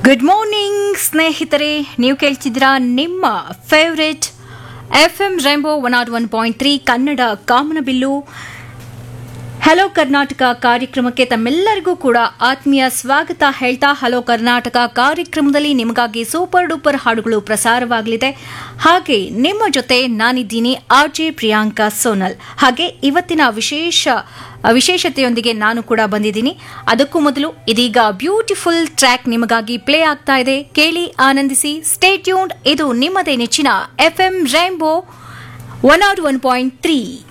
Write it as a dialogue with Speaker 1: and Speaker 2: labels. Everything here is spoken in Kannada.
Speaker 1: ಗುಡ್ ಮಾರ್ನಿಂಗ್ ಸ್ನೇಹಿತರೆ ನೀವು ಕೇಳ್ತಿದ್ದೀರಾ ನಿಮ್ಮ favourite F M rainbow one O one point three Kannada ಕಾಮನಬಿಲ್ಲು ಹಲೋ ಕರ್ನಾಟಕ ಕಾರ್ಯಕ್ರಮಕ್ಕೆ ತಮ್ಮೆಲ್ಲರಿಗೂ ಕೂಡ ಆತ್ಮೀಯ ಸ್ವಾಗತ ಹೇಳ್ತಾ ಹಲೋ ಕರ್ನಾಟಕ ಕಾರ್ಯಕ್ರಮದಲ್ಲಿ ನಿಮಗಾಗಿ ಸೂಪರ್ ಡೂಪರ್ ಹಾಡುಗಳು ಪ್ರಸಾರವಾಗಲಿದೆ ಹಾಗೆ ನಿಮ್ಮ ಜೊತೆ ನಾನಿದ್ದೀನಿ ಆರ್ ಜೆ ಪ್ರಿಯಾಂಕಾ ಸೋನಲ್ ಹಾಗೆ ಇವತ್ತಿನ ವಿಶೇಷ ವಿಶೇಷತೆಯೊಂದಿಗೆ ನಾನು ಕೂಡ ಬಂದಿದ್ದೀನಿ ಅದಕ್ಕೂ ಮೊದಲು ಇದೀಗ ಬ್ಯೂಟಿಫುಲ್ ಟ್ರ್ಯಾಕ್ ನಿಮಗಾಗಿ ಪ್ಲೇ ಆಗ್ತಾ ಇದೆ ಕೇಳಿ ಆನಂದಿಸಿ ಸ್ಟೇಟ್ಯೂನ್ಡ್ ಇದು ನಿಮ್ಮದೇ ನೆಚ್ಚಿನ FM rainbow one O one point three